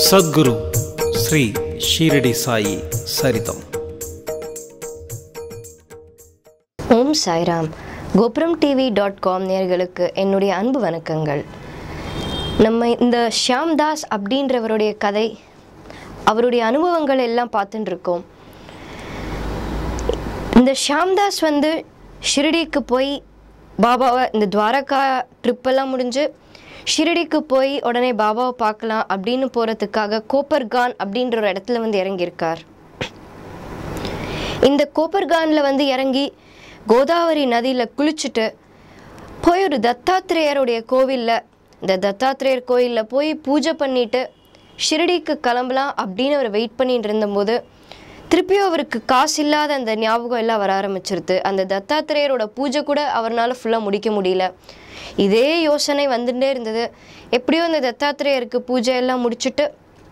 సద్గురు శ్రీ షీరడి సాయి సరితం ஓம் சாய்ராம் கோபுரம் TV dot com நேர்களுக்கு என்னுடைய அன்பு வணக்கங்கள் நம்ம இந்த ஷியாம் தாஸ் அப்படின்றவருடைய கதை அவருடைய அனுபவங்கள் எல்லாம் பார்த்துட்டு இருக்கோம் இந்த ஷியாம் தாஸ் வந்து ஷிரடிக்கு போய் பாபாவை இந்த துவாரகா ட்ரிப்பெல்லாம் முடிஞ்சு ஷிரடிக்கு போய் உடனே பாபாவை பார்க்கலாம் அப்படின்னு போகிறதுக்காக கோப்பர்கான் அப்படின்ற ஒரு இடத்துல வந்து இறங்கியிருக்கார் இந்த கோப்பர்கானில் வந்து இறங்கி கோதாவரி நதியில் குளிச்சுட்டு போய் ஒரு தத்தாத்திரேயருடைய கோவிலில் இந்த தத்தாத்திரேயர் கோயிலில் போய் பூஜை பண்ணிட்டு ஷிரடிக்கு கிளம்பலாம் அப்படின்னு அவர் வெயிட் பண்ணிட்டு இருந்தபோது திருப்பியும் அவருக்கு காசு இல்லாத அந்த ஞாபகம் எல்லாம் வர ஆரம்பிச்சிருது அந்த தத்தாத்திரேயரோட பூஜை கூட அவரால் ஃபுல்லாக முடிக்க முடியல இதே யோசனை வந்துட்டே இருந்தது எப்படியோ அந்த தத்தாத்திரேயருக்கு பூஜை எல்லாம் முடிச்சுட்டு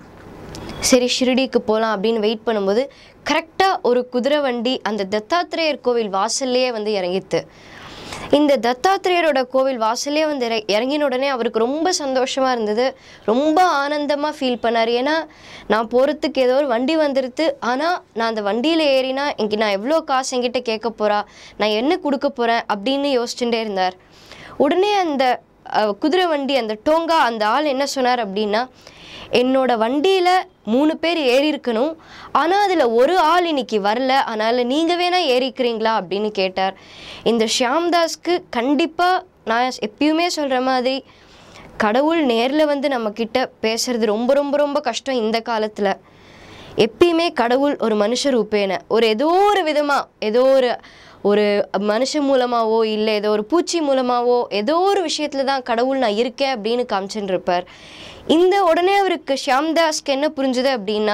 சரி ஷிரடிக்கு போகலாம் அப்படின்னு வெயிட் பண்ணும்போது கரெக்டாக ஒரு குதிரை வண்டி அந்த தத்தாத்திரேயர் கோவில் வாசல்லையே வந்து இறங்கித்து இந்த தத்தாத்திரேயரோட கோவில் வாசல்லே வந்து இற- இறங்கின உடனே அவருக்கு ரொம்ப சந்தோஷமாக இருந்தது ரொம்ப ஆனந்தமாக ஃபீல் பண்ணார் ஏன்னா நான் போகிறதுக்கு ஏதோ ஒரு வண்டி வந்துடுது ஆனால் நான் அந்த வண்டியில் ஏறினா இங்கே நான் எவ்வளோ காசு என்கிட்ட கேட்க போகிறா நான் என்ன கொடுக்க போகிறேன் அப்படின்னு யோசிச்சுட்டே இருந்தார் உடனே அந்த அஹ், குதிரை வண்டி அந்த டோங்கா அந்த ஆள் என்ன சொன்னார் அப்படின்னா என்னோட வண்டியில் மூணு பேர் ஏறி இருக்கணும் ஆனால் அதில் ஒரு ஆள் இன்னைக்கு வரல அதனால் நீங்கள் வேணா ஏறிக்கிறீங்களா அப்படின்னு கேட்டார் இந்த ஷியாம்தாஸ்க்கு கண்டிப்பாக நான் எப்பயுமே சொல்கிற மாதிரி கடவுள் நேரில் வந்து நம்மக்கிட்ட பேசுறது ரொம்ப ரொம்ப ரொம்ப கஷ்டம் இந்த காலத்தில் எப்பயுமே கடவுள் ஒரு மனுஷ ரூபேன ஒரு ஏதோ ஒரு விதமாக ஏதோ ஒரு ஒரு மனுஷன் மூலமாவோ இல்லை ஏதோ ஒரு பூச்சி மூலமாவோ ஏதோ ஒரு விஷயத்தில் தான் கடவுள் நான் இருக்கேன் அப்படின்னு காமிச்சுட்டு இருப்பார் இந்த உடனே அவருக்கு ஷியாம்தாஸ்க்கு என்ன புரிஞ்சுது அப்படின்னா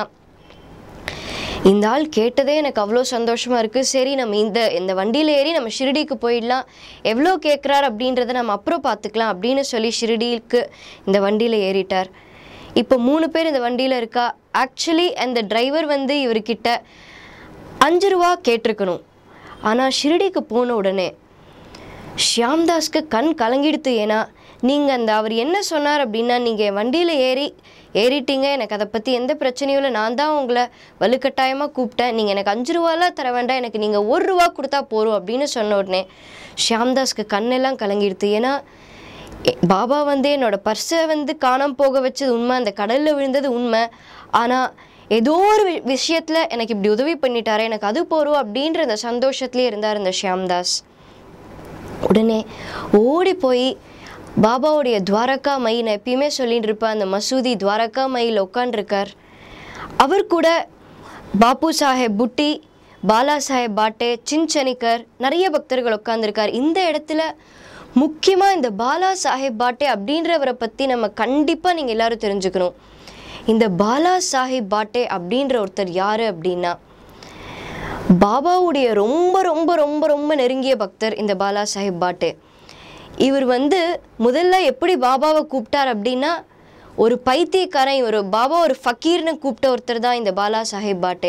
இந்த ஆள் கேட்டதே எனக்கு அவ்வளோ சந்தோஷமாக இருக்குது சரி நம்ம இந்த இந்த வண்டியில் ஏறி நம்ம ஷிரடிக்கு போயிடலாம் எவ்வளோ கேட்குறார் அப்படின்றத நம்ம அப்புறம் பார்த்துக்கலாம் அப்படின்னு சொல்லி ஷிரடிக்கு இந்த வண்டியில் ஏறிட்டார் இப்போ மூணு பேர் இந்த வண்டியில் இருக்கா ஆக்சுவலி அந்த டிரைவர் வந்து இவர்கிட்ட அஞ்சு ரூபா கேட்டிருக்கணும் ஆனால் ஷிரடிக்கு போன உடனே ஷியாம்தாஸ்க்கு கண் கலங்கிடுத்து ஏன்னா நீங்கள் அந்த அவர் என்ன சொன்னார் அப்படின்னா நீங்கள் வண்டியில் ஏறி ஏறிட்டீங்க எனக்கு அதை பற்றி எந்த பிரச்சனையும் இல்லை நான் தான் உங்களை வலுக்கட்டாயமாக கூப்பிட்டேன் நீங்கள் எனக்கு அஞ்சு ரூபாலாம் தர வேண்டாம் எனக்கு நீங்கள் ஒரு ரூபா கொடுத்தா போதும் அப்படின்னு சொன்ன உடனே ஷியாம்தாஸ்க்கு கண்ணெல்லாம் கலங்கிடுது ஏன்னா எ- பாபா வந்து என்னோட பர்ஸை வந்து காணாம போக வச்சது உண்மை அந்த கடலில் விழுந்தது உண்மை ஆனால் ஏதோ ஒரு வி- விஷயத்துல எனக்கு இப்படி உதவி பண்ணிட்டாரே எனக்கு அது போகிறோம் அப்படின்ற அந்த சந்தோஷத்துலேயே இருந்தார் இந்த ஷியாம்தாஸ் உடனே ஓடி போய் பாபாவுடைய துவாரகா மை நான் எப்பயுமே சொல்லிட்டு இருப்பேன் அந்த மசூதி துவாரகா மையில் உட்காண்டிருக்கார் அவர் கூட பாபு சாஹேப் புட்டி பாலா சாஹேப் பாட்டே சின்சனிக்கர் நிறைய பக்தர்கள் உட்காந்துருக்கார் இந்த இடத்துல முக்கியமாக இந்த பாலா சாஹேப் பாட்டே அப்படின்றவரை பற்றி நம்ம கண்டிப்பாக நீங்கள் எல்லாரும் தெரிஞ்சுக்கணும் இந்த பாலா சாஹேப் பாட்டே அப்படின்ற ஒருத்தர் யார் அப்படின்னா பாபாவுடைய ரொம்ப ரொம்ப ரொம்ப ரொம்ப நெருங்கிய பக்தர் இந்த பாலா சாஹிப் பாட்டே இவர் வந்து முதல்ல எப்படி பாபாவை கூப்பிட்டார் அப்படின்னா ஒரு பைத்தியக்காரன் ஒரு பாபா ஒரு ஃபக்கீர்னு கூப்பிட்ட ஒருத்தர் தான் இந்த பாலா சாஹிப் பாட்டே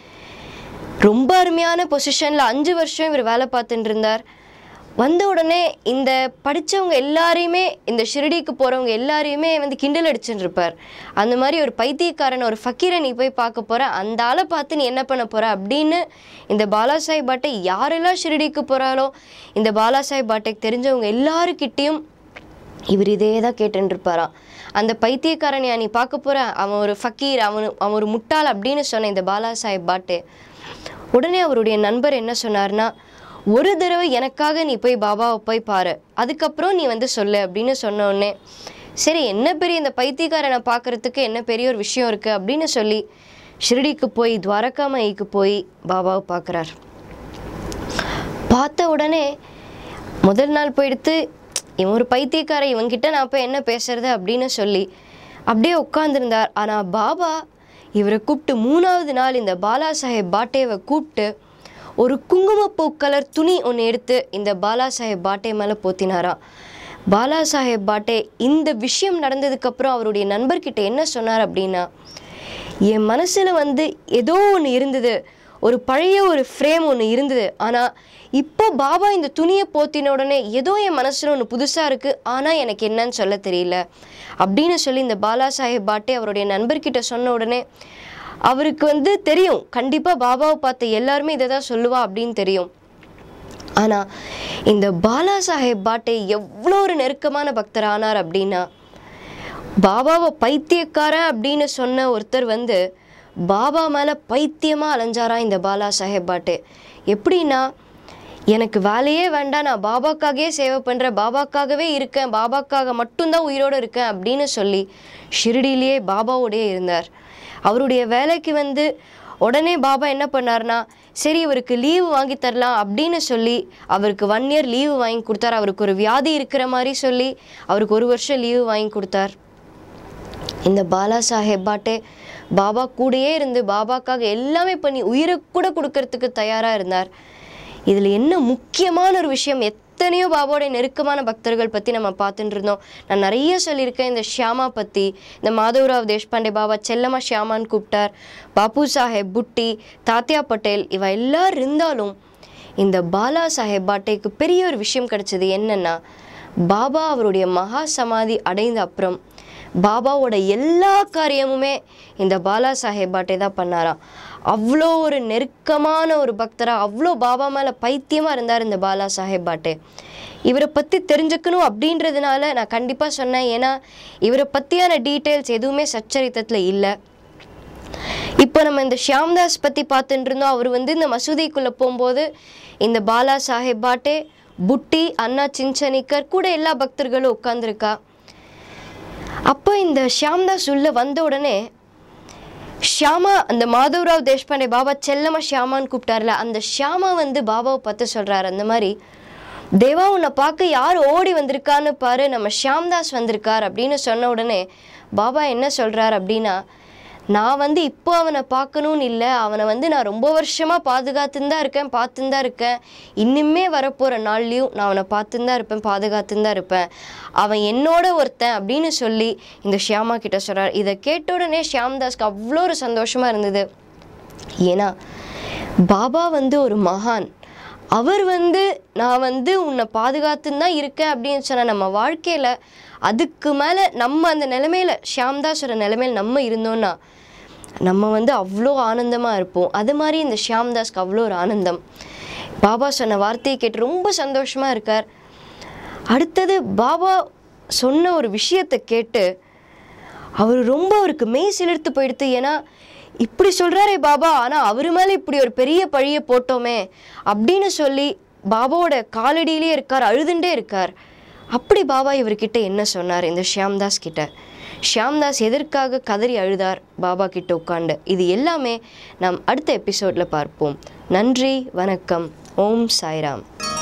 ரொம்ப அருமையான பொசிஷனில் அஞ்சு வருஷம் இவர் வேலை பார்த்துட்டு இருந்தார் வந்த உடனே இந்த படித்தவங்க எல்லாரையுமே இந்த ஷிரடிக்கு போகிறவங்க எல்லாரையுமே வந்து கிண்டல் அடிச்சுட்டு இருப்பார் அந்த மாதிரி ஒரு பைத்தியக்காரன் ஒரு ஃபக்கீரை நீ போய் பார்க்க போகிற அந்த ஆளை பார்த்து நீ என்ன பண்ண போகிற அப்படின்னு இந்த பாலாசாஹிப் பாட்டை யாரெல்லாம் ஷிரடிக்கு போகிறாலோ இந்த பாலாசாஹிப் பாட்டைக்கு தெரிஞ்சவங்க எல்லாருக்கிட்டேயும் இவர் இதே தான் கேட்டுட்டு இருப்பாராம் அந்த பைத்தியக்காரனை நீ பார்க்க போற அவன் ஒரு ஃபக்கீர் அவனு அவன் ஒரு முட்டாள் அப்படின்னு சொன்ன இந்த பாலா சாஹிப் பாட்டு உடனே அவருடைய நண்பர் என்ன சொன்னார்னா ஒரு தடவை எனக்காக நீ போய் பாபாவை போய் பாரு அதுக்கப்புறம் நீ வந்து சொல்லு அப்படின்னு சொன்ன உடனே சரி என்ன பெரிய இந்த பைத்தியக்காரனை பார்க்கறதுக்கு என்ன பெரிய ஒரு விஷயம் இருக்குது அப்படின்னு சொல்லி ஷிரடிக்கு போய் துவாரகாமாயிக்கு போய் பாபாவை பார்க்குறார் பார்த்த உடனே முதல் நாள் போயிடுத்து இவன் ஒரு பைத்தியக்காரன் இவன்கிட்ட நான் போய் என்ன பேசுறது அப்படின்னு சொல்லி அப்படியே உட்காந்துருந்தார் ஆனால் பாபா இவரை கூப்பிட்டு மூணாவது நாள் இந்த பாலா சாஹேப் பாட்டேவை கூப்பிட்டு ஒரு குங்குமப்பூ கலர் துணி ஒன்று எடுத்து இந்த பாலா சாஹேப் பாட்டே மேலே போத்தினாராம் பாலா சாஹேப் பாட்டே இந்த விஷயம் நடந்ததுக்கப்புறம் அவருடைய நண்பர்கிட்ட என்ன சொன்னார் அப்படின்னா என் மனசில் வந்து ஏதோ ஒன்று இருந்தது ஒரு பழைய ஒரு ஃப்ரேம் ஒன்று இருந்தது ஆனால் இப்போ பாபா இந்த துணியை போத்தின உடனே ஏதோ என் மனசில் ஒன்று புதுசாக இருக்குது ஆனால் எனக்கு என்னன்னு சொல்ல தெரியல அப்படின்னு சொல்லி இந்த பாலா சாஹேப் பாட்டே அவருடைய நண்பர்கிட்ட சொன்ன உடனே அவருக்கு வந்து தெரியும் கண்டிப்பாக பாபாவை பார்த்த எல்லாருமே இதை தான் சொல்லுவா அப்படின்னு தெரியும் ஆனால் இந்த பாலா சாஹேப் பாட்டே எவ்வளோ ஒரு நெருக்கமான பக்தர் ஆனார் அப்படின்னா பாபாவை பைத்தியக்காரன் அப்படின்னு சொன்ன ஒருத்தர் வந்து பாபா மேலே பைத்தியமாக அலைஞ்சாரா இந்த பாலா சாஹேப் பாட்டே எப்படின்னா எனக்கு வேலையே வேண்டாம் நான் பாபாக்காகவே சேவை பண்ணுறேன் பாபாக்காகவே இருக்கேன் பாபாக்காக மட்டும்தான் உயிரோடு இருக்கேன் அப்படின்னு சொல்லி ஷிரடியிலேயே பாபாவோடயே இருந்தார் அவருடைய வேலைக்கு வந்து உடனே பாபா என்ன பண்ணார்னா சரி இவருக்கு லீவு வாங்கி தரலாம் அப்படின்னு சொல்லி அவருக்கு ஒன் இயர் லீவு வாங்கி கொடுத்தார் அவருக்கு ஒரு வியாதி இருக்கிற மாதிரி சொல்லி அவருக்கு ஒரு வருஷம் லீவு வாங்கி கொடுத்தார் இந்த பாலா சாஹேப் பாட்டே பாபா கூடயே இருந்து பாபாக்காக எல்லாமே பண்ணி உயிரை கூட கொடுக்கறதுக்கு தயாராக இருந்தார் இதில் என்ன முக்கியமான ஒரு விஷயம் எத்தனையோ பாபாவோடைய நெருக்கமான பக்தர்கள் பற்றி நம்ம பார்த்துட்டு இருந்தோம் நான் நிறைய சொல்லியிருக்கேன் இந்த ஷியாமா பற்றி இந்த மாதவராவ் தேஷ்பாண்டே பாபா செல்லம்மா ஷியாமான்னு கூப்பிட்டார் பாபு சாஹேப் புட்டி தாத்தியா பட்டேல் இவ எல்லாரும் இருந்தாலும் இந்த பாலா சாஹேப் பாட்டேக்கு பெரிய ஒரு விஷயம் கிடைச்சது என்னன்னா பாபா அவருடைய மகா சமாதி அடைந்த அப்புறம் பாபாவோட எல்லா காரியமுமே இந்த பாலா சாஹேப் பாட்டே தான் பண்ணாராம் அவ்வளோ ஒரு நெருக்கமான ஒரு பக்தராக அவ்வளோ பாபா மேலே பைத்தியமாக இருந்தார் இந்த பாலா சாஹேப் பாட்டே இவரை பற்றி தெரிஞ்சுக்கணும் அப்படின்றதுனால நான் கண்டிப்பாக சொன்னேன் ஏன்னா இவரை பற்றியான டீட்டெயில்ஸ் எதுவுமே சச்சரித்தத்தில் இல்லை இப்போ நம்ம இந்த ஷியாம்தாஸ் பற்றி பார்த்துட்டு இருந்தோம் அவர் வந்து இந்த மசூதிக்குள்ளே போகும்போது இந்த பாலா சாஹேப் பாட்டே புட்டி அண்ணா சின்சனிக்கர் கூட எல்லா பக்தர்களும் உட்காந்துருக்கா அப்போ இந்த ஷியாம்தாஸ் உள்ள வந்த உடனே ஷியாமா அந்த மாதவராவ் தேஷ்பாண்டே பாபா செல்லம்மா ஷியாமான்னு கூப்பிட்டார்ல அந்த ஷியாமா வந்து பாபாவை பார்த்து சொல்கிறாரு அந்த மாதிரி தேவா உன்னை பார்க்க யார் ஓடி வந்திருக்கான்னு பாரு நம்ம ஷியாம்தாஸ் வந்திருக்கார் அப்படின்னு சொன்ன உடனே பாபா என்ன சொல்கிறார் அப்படின்னா நான் வந்து இப்போ அவனை பார்க்கணும்னு இல்லை அவனை வந்து நான் ரொம்ப வருஷமாக பாதுகாத்துன்னு தான் இருக்கேன் பார்த்துன்னு தான் இருக்கேன் இன்னுமே வரப்போகிற நாள்லேயும் நான் அவனை பார்த்துன்னு தான் இருப்பேன் பாதுகாத்துன்னு தான் இருப்பேன் அவன் என்னோட ஒருத்தன் அப்படின்னு சொல்லி இந்த ஷியாமா கிட்ட சொல்கிறார் இதை கேட்ட உடனே ஷியாம்தாஸ்க்கு அவ்வளோ ஒரு சந்தோஷமாக இருந்தது ஏன்னா பாபா வந்து ஒரு மகான் அவர் வந்து நான் வந்து உன்னை பாதுகாத்துன்னு தான் இருக்கேன் அப்படின்னு சொன்ன நம்ம வாழ்க்கையில் அதுக்கு மேலே நம்ம அந்த நிலைமையில ஷியாம்தாஸோட நிலைமையில் நம்ம இருந்தோம்னா நம்ம வந்து அவ்வளோ ஆனந்தமாக இருப்போம் அது மாதிரி இந்த ஷியாம்தாஸ்க்கு அவ்வளோ ஒரு ஆனந்தம் பாபா சொன்ன வார்த்தையை கேட்டு ரொம்ப சந்தோஷமாக இருக்கார் அடுத்தது பாபா சொன்ன ஒரு விஷயத்தை கேட்டு அவர் ரொம்ப அவருக்கு மெய் சிலிர்த்து போயிடுத்து ஏன்னா இப்படி சொல்கிறாரே பாபா ஆனால் அவர் மேலே இப்படி ஒரு பெரிய பழியை போட்டோமே அப்படின்னு சொல்லி பாபாவோட காலடியிலே இருக்கார் அழுதுண்டே இருக்கார் அப்படி பாபா இவர்கிட்ட என்ன சொன்னார் இந்த ஷியாம்தாஸ் கிட்ட ஷியாம்தாஸ் எதற்காக கதறி அழுதார் பாபா கிட்ட உட்காண்டு இது எல்லாமே நாம் அடுத்த எபிசோடில் பார்ப்போம் நன்றி வணக்கம் ஓம் சாய்ராம்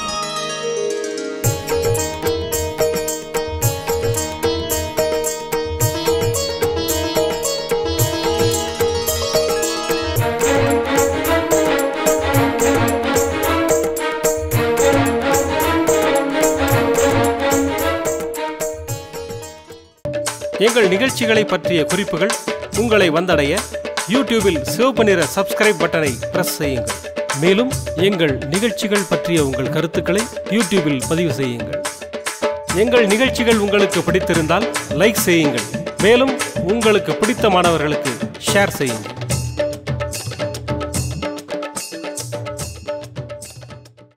எங்கள் நிகழ்ச்சிகளை பற்றிய குறிப்புகள் உங்களை வந்தடைய யூடியூபில் சிவப்பு நிற சப்ஸ்கிரைப் பட்டனை பிரஸ் செய்யுங்கள் மேலும் எங்கள் நிகழ்ச்சிகள் பற்றிய உங்கள் கருத்துக்களை யூடியூபில் பதிவு செய்யுங்கள் எங்கள் நிகழ்ச்சிகள் உங்களுக்கு பிடித்திருந்தால் லைக் செய்யுங்கள் மேலும் உங்களுக்கு பிடித்த மாணவர்களுக்கு ஷேர் செய்யுங்கள்